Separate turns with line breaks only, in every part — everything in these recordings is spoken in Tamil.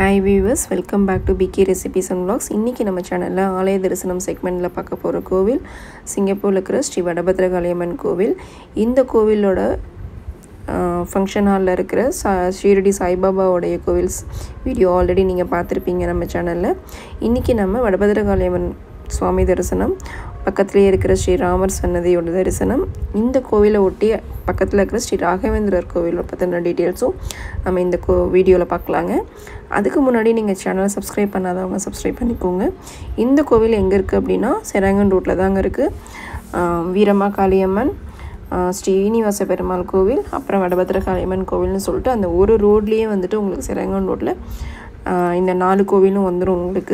hi viewers welcome back to PK recipes and vlogs இன்றைக்கி நம்ம சேனலில் ஆலய தரிசனம் செக்மெண்ட்டில் பார்க்க போகிற கோவில் சிங்கப்பூரில் இருக்கிற ஸ்ரீ வடபத்ரகாளியம்மன் கோவில் இந்த கோவிலோட ஃபங்க்ஷன் ஹாலில் இருக்கிற சா ஷீரடி சாய்பாபாவோடைய கோவில்ஸ் வீடியோ ஆல்ரெடி நீங்கள் பார்த்துருப்பீங்க நம்ம சேனலில் இன்றைக்கி நம்ம வடபத்ரகாளியம்மன் சுவாமி தரிசனம் பக்கத்துலேயே இருக்கிற ஸ்ரீ ராமர் சன்னதியோட தரிசனம் இந்த கோவிலை ஒட்டி பக்கத்தில் இருக்கிற ஸ்ரீ ராகவேந்திரர் கோவிலை பற்றின டீட்டெயில்ஸும் நம்ம இந்த கோ வீடியோவில் பார்க்கலாங்க அதுக்கு முன்னாடி நீங்கள் சேனலை சப்ஸ்கிரைப் பண்ணாதவங்க சப்ஸ்கிரைப் பண்ணிக்கோங்க இந்த கோவில் எங்கே இருக்குது அப்படின்னா செராங்கன் ரோட்டில் தாங்க இருக்குது வீரமா காளியம்மன் ஸ்ரீனிவாச பெருமாள் கோவில் அப்புறம் வடபத்திர காளியம்மன் கோவில்னு சொல்லிட்டு அந்த ஒரு ரோட்லேயே வந்துட்டு உங்களுக்கு செரங்கன் ரோட்டில் இந்த நாலு கோவிலும் வந்துடும் உங்களுக்கு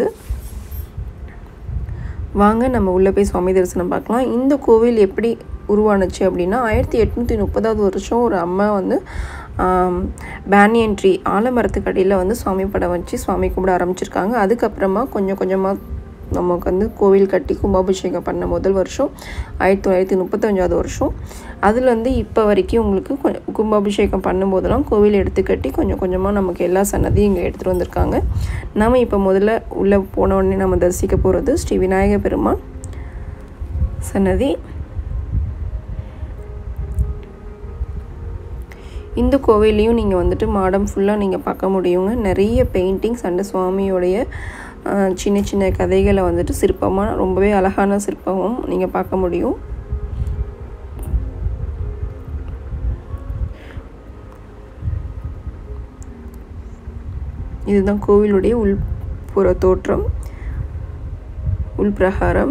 வாங்க நம்ம உள்ளே போய் சுவாமி தரிசனம் பார்க்கலாம் இந்த கோவில் எப்படி உருவானுச்சு அப்படின்னா ஆயிரத்தி எட்நூற்றி முப்பதாவது வருஷம் ஒரு அம்மா வந்து பேனியன் ட்ரீ ஆலமரத்துக்கு அடியில் வந்து சுவாமி படம் வச்சு சுவாமி கும்பிட ஆரம்பிச்சிருக்காங்க அதுக்கப்புறமா கொஞ்சம் கொஞ்சமாக நமக்கு வந்து கோவில் கட்டி கும்பாபிஷேகம் பண்ண முதல் வருஷம் ஆயிரத்தி தொள்ளாயிரத்தி முப்பத்தஞ்சாவது வருஷம் அதுலேருந்து இப்போ வரைக்கும் உங்களுக்கு கொஞ்சம் கும்பாபிஷேகம் பண்ணும்போதெல்லாம் கோவில் எடுத்து கட்டி கொஞ்சம் கொஞ்சமாக நமக்கு எல்லா சன்னதியும் இங்கே எடுத்துகிட்டு வந்திருக்காங்க நம்ம இப்போ முதல்ல உள்ளே போன உடனே நம்ம தரிசிக்க போகிறது ஸ்ரீ விநாயக பெருமான் சன்னதி இந்த கோவிலையும் நீங்கள் வந்துட்டு மாடம் ஃபுல்லாக நீங்கள் பார்க்க முடியுங்க நிறைய பெயிண்டிங்ஸ் அண்டு சுவாமியோடைய சின்ன சின்ன கதைகளை வந்துட்டு சிற்பமாக ரொம்பவே அழகான சிற்பமும் நீங்கள் பார்க்க முடியும் இதுதான் கோவிலுடைய உள்புற தோற்றம் உள்பிரகாரம்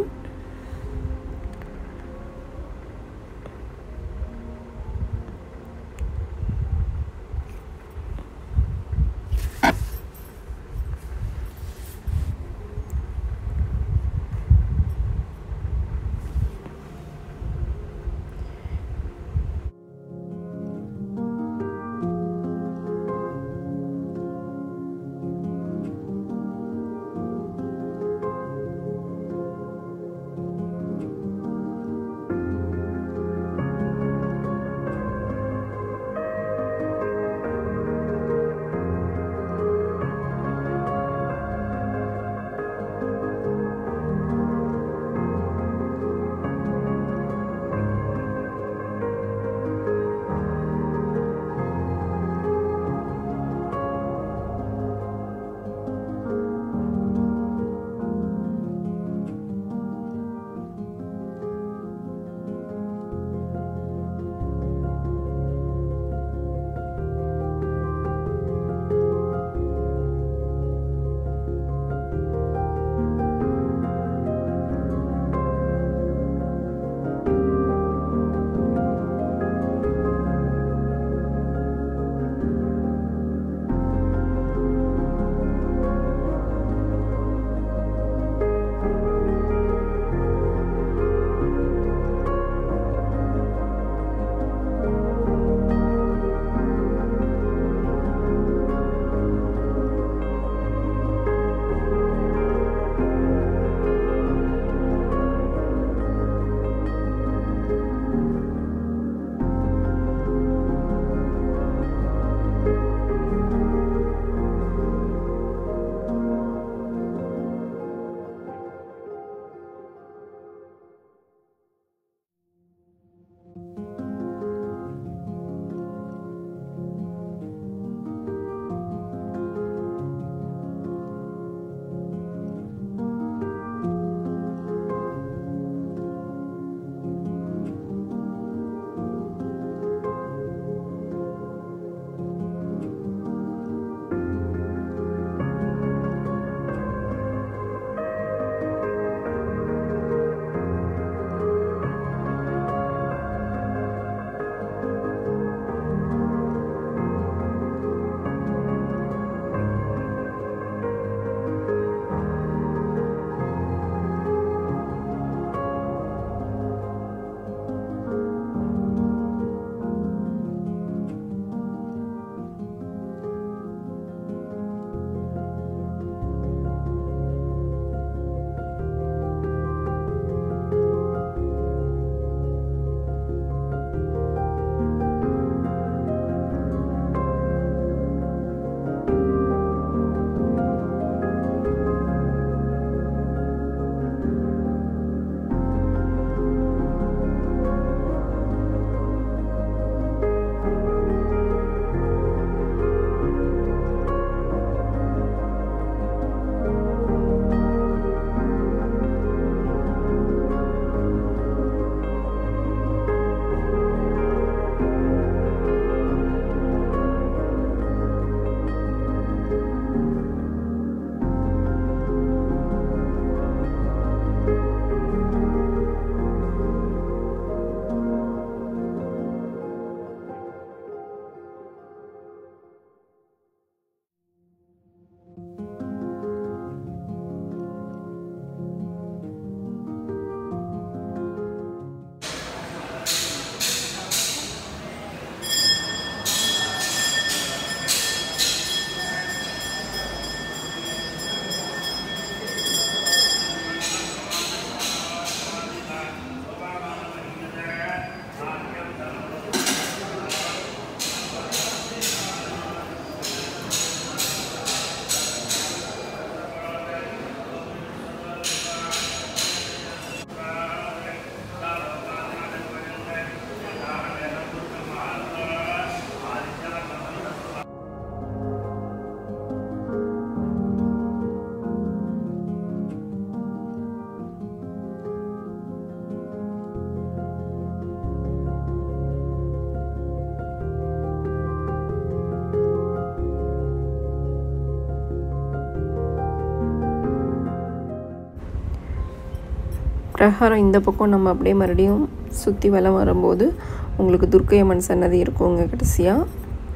பிரகாரம் இந்த பக்கம் நம்ம அப்படியே மறுபடியும் சுற்றி வலம் வரும்போது உங்களுக்கு துர்க்கையம்மன் சன்னதி இருக்குங்க கடைசியாக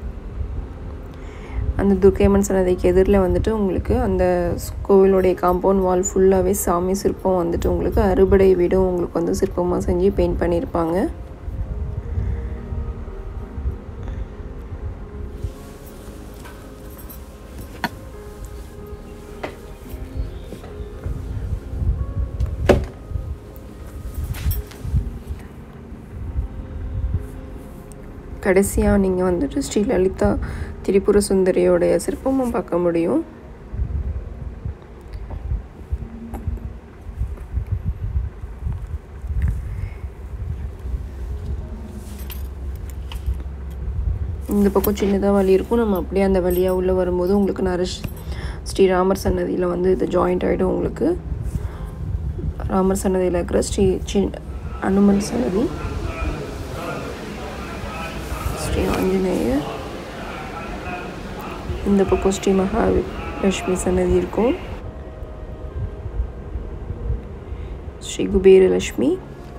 அந்த துர்க்கையம்மன் சன்னதிக்கு எதிரில் வந்துட்டு உங்களுக்கு அந்த கோவிலுடைய காம்பவுண்ட் வால் ஃபுல்லாகவே சாமி சிற்பம் வந்துட்டு உங்களுக்கு அறுபடை வீடும் உங்களுக்கு வந்து சிற்பமாக செஞ்சு பெயிண்ட் பண்ணியிருப்பாங்க கடைசியாக நீங்கள் வந்துட்டு ஸ்ரீ லலிதா திரிபுர சுந்தரியோடைய சிற்பமும் பார்க்க முடியும் இந்த பக்கம் சின்னதாக வழி இருக்கும் நம்ம அப்படியே அந்த வழியாக உள்ளே வரும்போது உங்களுக்கு நரஷ் ஸ்ரீராமர் சன்னதியில் வந்து இது ஜாயிண்ட் ஆகிடும் உங்களுக்கு ராமர் சன்னதியில் இருக்கிற ஸ்ரீ சி அனுமன் சன்னதி ஸ்ரீ ஆஞ்சநேயர் இந்த பக்கம் ஸ்ரீ மகாலட்சுமி சன்னதி இருக்கும் ஸ்ரீ குபேரலட்சுமி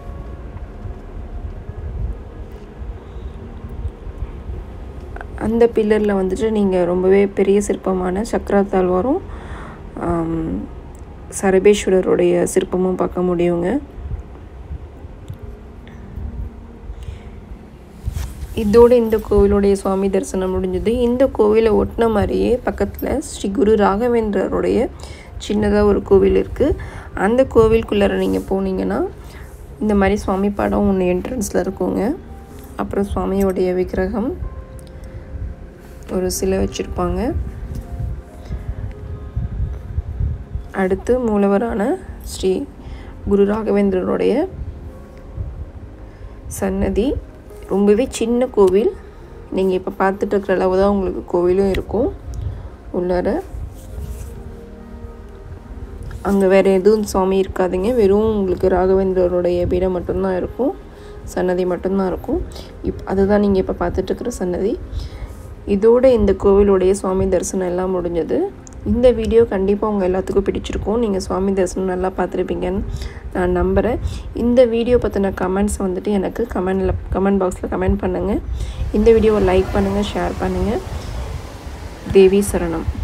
அந்த பில்லரில் வந்துட்டு நீங்கள் ரொம்பவே பெரிய சிற்பமான சக்கரத்தாழ்வாரும் சரபேஸ்வரருடைய சிற்பமும் பார்க்க முடியுங்க இதோடு இந்த கோவிலுடைய சுவாமி தரிசனம் முடிஞ்சது இந்த கோவிலை ஒட்டின மாதிரியே பக்கத்தில் ஸ்ரீ குரு ராகவேந்திரருடைய சின்னதாக ஒரு கோவில் இருக்குது அந்த கோவிலுக்குள்ளார நீங்கள் போனீங்கன்னா இந்த மாதிரி சுவாமி படம் ஒன்று என்ட்ரன்ஸில் இருக்குங்க அப்புறம் சுவாமியோடைய விக்கிரகம் ஒரு சிலை வச்சுருப்பாங்க அடுத்து மூலவரான ஸ்ரீ குரு ராகவேந்திரருடைய சன்னதி ரொம்பவே சின்ன கோவில் நீங்கள் இப்போ பார்த்துட்டு இருக்கிற அளவு தான் உங்களுக்கு கோவிலும் இருக்கும் உள்ளார அங்கே வேறு எதுவும் சுவாமி இருக்காதுங்க வெறும் உங்களுக்கு ராகவேந்திரருடைய பீடம் மட்டும்தான் இருக்கும் சன்னதி மட்டும்தான் இருக்கும் இப் அதுதான் நீங்கள் இப்போ பார்த்துட்ருக்குற சன்னதி இதோட இந்த கோவிலுடைய சுவாமி தரிசனம் எல்லாம் முடிஞ்சது இந்த வீடியோ கண்டிப்பாக உங்கள் எல்லாத்துக்கும் பிடிச்சிருக்கும் நீங்கள் சுவாமி தரிசனம் நல்லா பார்த்துருப்பீங்கன்னு நான் நம்புகிறேன் இந்த வீடியோ பற்றின கமெண்ட்ஸ் வந்துட்டு எனக்கு கமெண்டில் கமெண்ட் பாக்ஸில் கமெண்ட் பண்ணுங்கள் இந்த வீடியோவை லைக் பண்ணுங்கள் ஷேர் பண்ணுங்கள் தேவி சரணம்